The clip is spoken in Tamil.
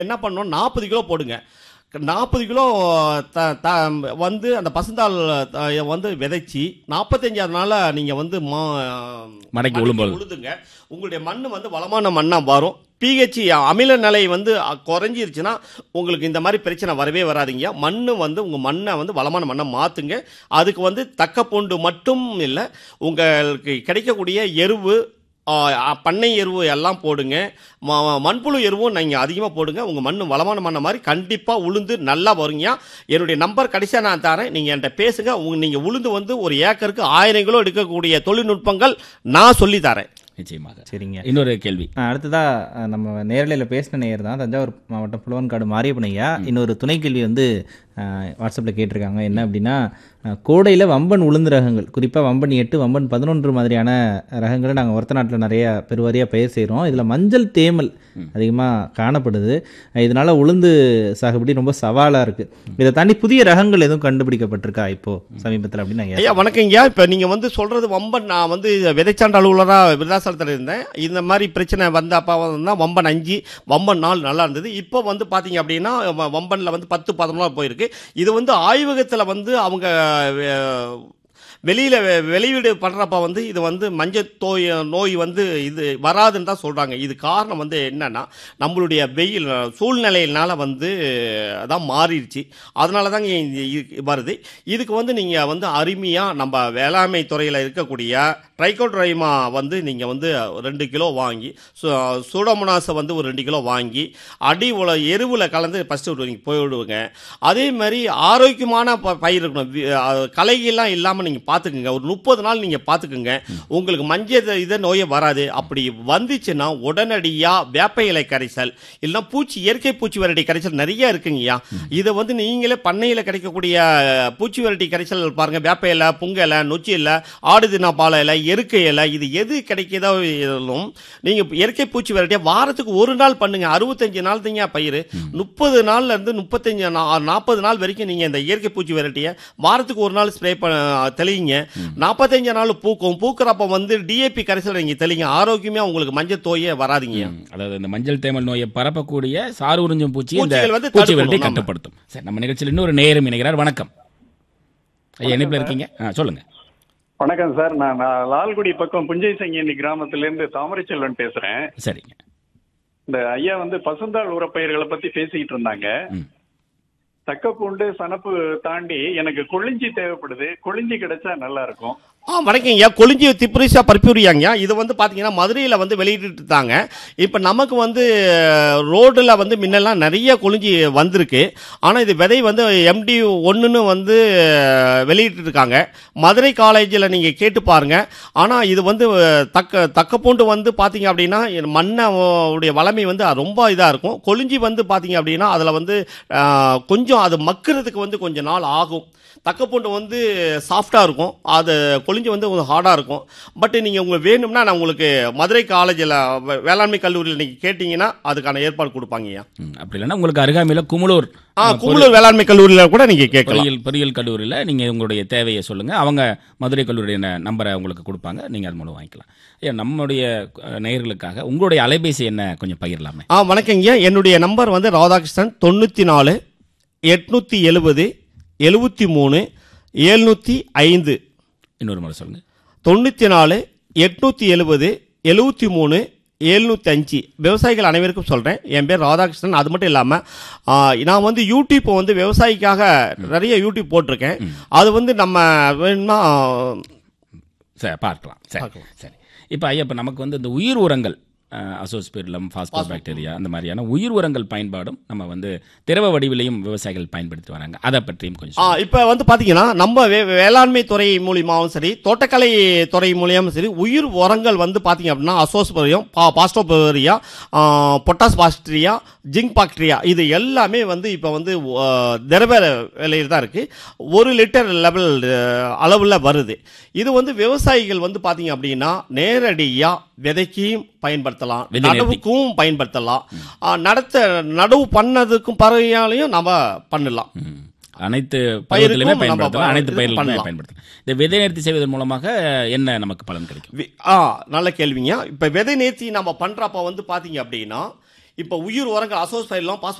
என்ன பண்ணணும் நாற்பது கிலோ போடுங்க நாற்பது கிலோ த த வந்து அந்த பசுந்தாள் த- வந்து விதைச்சி நாற்பத்தஞ்சாவது நாளில் நீங்கள் வந்து மா மடக்கி உழும்போது. உழுதுங்க உங்களுடைய மண் வந்து வளமான மண்ணாக வரும் பிஹெச் அமில நிலை வந்து அ, குறைஞ்சிருச்சுன்னா உங்களுக்கு இந்த மாதிரி பிரச்சனை வரவே வராதுங்க மண் வந்து உங்கள் மண்ணை வந்து வளமான மண்ணை மாற்றுங்க அதுக்கு வந்து தக்க பூண்டு மட்டும் இல்லை உங்களுக்கு கிடைக்கக்கூடிய எருவு ஆ, அ, பண்ணை எருவு எல்லாம் போடுங்க ம- மண்புழு எருவும் நீங்கள் அதிகமாக போடுங்க உங்கள் மண் வளமான மண்ணை மாதிரி கண்டிப்பாக உளுந்து நல்லா வருங்க என்னுடைய நம்பர் கடைசியாக நான் தரேன் நீங்கள் என்கிட்ட பேசுங்க உங்க நீங்கள் உளுந்து வந்து ஒரு ஏக்கருக்கு ஆயிரம் கிலோ எடுக்கக்கூடிய தொழில்நுட்பங்கள் நான் சொல்லி தரேன் நிச்சயமாக சரிங்க இன்னொரு கேள்வி ஆ, அடுத்ததா அஹ், நம்ம நேரலையில் பேசின நேயர் தான் தஞ்சாவூர் மாவட்டம் புலவன்காடு மாரியப்பன் ஐயா இன்னொரு துணை கேள்வி வந்து வாட்ஸ்அப்பில் கேட்டிருக்காங்க என்ன அப்படின்னா கோடையில் வம்பன் உளுந்து ரகங்கள் குறிப்பாக வம்பன் எட்டு வம்பன் பதினொன்று மாதிரியான ரகங்களை நாங்கள் ஒருத்த நாட்டில் நிறைய பெருவாரியாக பயிர் செய்கிறோம் இதில் மஞ்சள் தேமல் அதிகமாக காணப்படுது அஹ், இதனால உளுந்து சாகுபடி ரொம்ப சவாலாக இருக்குது இதை தாண்டி புதிய ரகங்கள் எதுவும் கண்டுபிடிக்கப்பட்டிருக்கா இப்போ சமீபத்தில் அப்படின்னு நான் ஐயா வணக்கங்கய்யா இப்போ நீங்கள் வந்து சொல்கிறது வம்பன் நான் வந்து விதைச்சாண்ட அலுவலராக விருதாசலத்தில் இருந்தேன் இந்த மாதிரி பிரச்சனை வந்த அப்பா வந்து வம்பன் அஞ்சு வம்பன் நாலு நல்லா இருந்தது இப்போ வந்து பார்த்தீங்க அப்படின்னா வ- வம்பன்ல வந்து பத்து பதினொன்று போயிருக்கு இது வந்து ஆய்வகத்தில் வந்து அவங்க அஹ், வெளியில் வெளியீடு பண்ணுறப்ப வந்து இது வந்து மஞ்சள் தோய் நோய் வந்து இது வராதுன்னு தான் சொல்கிறாங்க இது காரணம் வந்து என்னன்னா நம்மளுடைய வெயில் சூழ்நிலையினால வந்து அதான் மாறிடுச்சு அதனால தாங்க இது இது வருது இதுக்கு வந்து நீங்கள் வந்து அருமையாக நம்ம வேளாண்மை துறையில் இருக்கக்கூடிய ட்ரைகோட்ரைமா வந்து நீங்கள் வந்து ரெண்டு கிலோ வாங்கி சூடோமோனாஸை வந்து ஒரு ரெண்டு கிலோ வாங்கி அடி உல எருவில் கலந்து ஃபஸ்ட்டு நீங்கள் போயிடுவோங்க அதே மாதிரி ஆரோக்கியமான ப- பயிர் இருக்கணும் வி- அஹ் களைகள்லாம் இல்லாமல் நீங்கள் பார்த்துக்குங்க ஒரு முப்பது நாள் நீங்கள் பார்த்துக்குங்க உங்களுக்கு மஞ்சள் இதை நோயே வராது அப்படி வந்துச்சுன்னா உடனடியாக வேப்ப இலை கரைசல் இல்லைன்னா பூச்சி இயற்கை பூச்சி வெரைட்டி கரைசல் நிறைய இருக்குங்கய்யா இதை வந்து நீங்களே பண்ணையில் கிடைக்கக்கூடிய அஹ், பூச்சி வெரைட்டி கரைசல் பாருங்க வேப்ப இலை புங்க இலை நொச்சி இலை ஆடு தினா பாலை இலை எருக்கை இலை இது எது கிடைக்குதோ இருந்தாலும் நீங்கள் இயற்கை பூச்சி வெரைட்டியாக வாரத்துக்கு ஒரு நாள் பண்ணுங்க அறுபத்தஞ்சு நாள் தாங்க பயிர் முப்பது நாள்ல இருந்து முப்பத்தஞ்சு நாற்பது நாள் வரைக்கும் நீங்கள் இந்த இயற்கை பூச்சி வெரைட்டியை வாரத்துக்கு ஒரு நாள் ஸ்ப்ரே பண்ண தெளிங்க நாற்பத்தஞ்சு நாள் பூக்கும் பூக்கிறப்ப வந்து டிஏபி கரைசல் நீங்கள் தெளிங்க ஆரோக்கியமாக உங்களுக்கு மஞ்சள் தோயே வராதுங்க ம், அதாவது இந்த மஞ்சள் தேமல் நோயை பரப்பக்கூடிய சாறு உறிஞ்சும் பூச்சி இந்த பூச்சிகள் வந்து பூச்சி தடுக்கணும் விரட்டி நாம. கட்டுப்படுத்தும் சரி நம்ம நிகழ்ச்சியில் இன்னொரு நேரம் இணைகிறார் வணக்கம் ஐயா இணைப்பில் இருக்கீங்க ஆ, சொல்லுங்க வணக்கம் சார் நான் நான் லால்குடி பக்கம் புஞ்சை சங்கியனி கிராமத்துல இருந்து தாமரைச்செல்வன் பேசுறேன் சரிங்க இந்த ஐயா வந்து பசுந்தாள் உரப்பயிர்களை பத்தி பேசிக்கிட்டு இருந்தாங்க ம். தக்கப்பூண்டு சனப்பு தாண்டி எனக்கு கொளிஞ்சி தேவைப்படுது கொளிஞ்சி கிடைச்சா நல்லா இருக்கும் ஆ வணக்கங்கய்யா கொளிஞ்சி திப்ரிசா பர்பியூரியாங்கய்யா இது வந்து பார்த்தீங்கன்னா மதுரையில் வந்து வெளியிட்டு தாங்க இப்போ நமக்கு வந்து ரோடில் வந்து முன்னெல்லாம் நிறைய கொளிஞ்சி வந்திருக்கு ஆனால் இது விதை வந்து எம்டி ஒன்றுன்னு வந்து வெளியிட்டு இருக்காங்க மதுரை காலேஜில் நீங்கள் கேட்டு பாருங்க ஆனால் இது வந்து தக்க தக்கப்பூண்டு வந்து பார்த்தீங்க அப்படின்னா மண்ணை உடைய வளமை வந்து ரொம்ப இதாக இருக்கும் கொளிஞ்சி வந்து பார்த்தீங்க அப்படின்னா அதில் வந்து ஆ, கொஞ்சம் அது மக்கிறதுக்கு வந்து கொஞ்சம் நாள் ஆகும் தக்கப்பூண்டு வந்து சாஃப்டாக இருக்கும் அது கொளிஞ்சி வந்து கொஞ்சம் ஹார்டாக இருக்கும் பட் நீங்கள் உங்களுக்கு வேணும்னா நான் உங்களுக்கு மதுரை காலேஜில் வேளாண்மை கல்லூரியில் நீங்கள் கேட்டிங்கன்னா அதுக்கான ஏற்பாடு கொடுப்பாங்கய்யா ம், அப்படி இல்லைன்னா உங்களுக்கு அருகாமையில் குமுளூர் ஆ குமுளூர் வேளாண்மை கல்லூரியில் கூட நீங்கள் கேட்கலாம் பொறியியல் பொறியியல் கல்லூரியில் நீங்கள் உங்களுடைய தேவையை சொல்லுங்கள் அவங்க மதுரை கல்லூரியுடைய நம்பரை உங்களுக்கு கொடுப்பாங்க நீங்கள் அது மூலம் வாங்கிக்கலாம் ஐயா நம்முடைய அஹ், நேயர்களுக்காக உங்களுடைய அலைபேசி என்ன கொஞ்சம் பகிரலாமே ஆ வணக்கங்கய்யா என்னுடைய நம்பர் வந்து ராதாகிருஷ்ணன் தொண்ணூற்றி நாலு எட்நூற்றி எழுபது எழுபத்தி மூணு எழுநூற்றி ஐந்து இன்னொரு முறை சொல்லுங்கள் தொண்ணூற்றி நாலு எட்நூற்றி எழுபது எழுபத்தி மூணு எழுநூற்றி அஞ்சு விவசாயிகள் அனைவருக்கும் சொல்கிறேன் என் பேர் ராதாகிருஷ்ணன் அது மட்டும் இல்லாமல் நான் வந்து யூடியூப் வந்து விவசாயிக்காக நிறைய யூடியூப் போட்டிருக்கேன் அது வந்து நம்ம வேணும்னா சரி பார்க்கலாம் சரி சரி இப்போ ஐயா இப்போ நமக்கு வந்து இந்த உயிர் உரங்கள் அசோஸ்பிரிலம் பாஸ்போ பாக்டீரியா அந்த மாதிரியான உயிர் உரங்கள் பயன்பாடும் நம்ம வந்து திரவ வடிவிலையும் விவசாயிகள் பயன்படுத்தி வராங்க அதை பற்றியும் கொஞ்சம் ஆ சொல்லுங்க. இப்போ வந்து பார்த்தீங்கன்னா நம்ம வே வேளாண்மை துறை மூலியமாகவும் சரி தோட்டக்கலை துறை மூலியமாகவும் சரி உயிர் உரங்கள் வந்து பார்த்தீங்க அப்படின்னா அசோஸ்பரியம் பா phosphobacteria potash bacteria zinc bacteria இது எல்லாமே வந்து இப்போ வந்து ஆ, திரவ விலையில் தான் இருக்குது ஒரு லிட்டர் லெவல் அளவில் வருது இது வந்து விவசாயிகள் வந்து பார்த்தீங்க அப்படின்னா நேரடியாக விதைக்கும் பயன்படுத்தலாம் விதை நேர்த்தி. நடவுக்கும் பயன்படுத்தலாம் ஆ, நடத்த நடவு பண்ணதுக்கும் பறவையாலையும் நம்ம பண்ணலாம் ம். அனைத்து பயிருக்கும் பயிர்களுமே நம்ம பயன்படுத்தலாம் ப- அனைத்து இது பயிர்களுமே பண்ணலாம். பயன்படுத்தலாம் இந்த விதை நேர்த்தி செய்வதன் மூலமாக என்ன நமக்கு பலன் கிடைக்கும் வி- ஆ நல்ல கேள்விங்க இப்போ விதை நேர்த்தி நம்ம பண்ணுறப்ப வந்து பார்த்தீங்க அப்படின்னா இப்போ உயிர் உரங்கள் அசோஸ்பைர்லாம்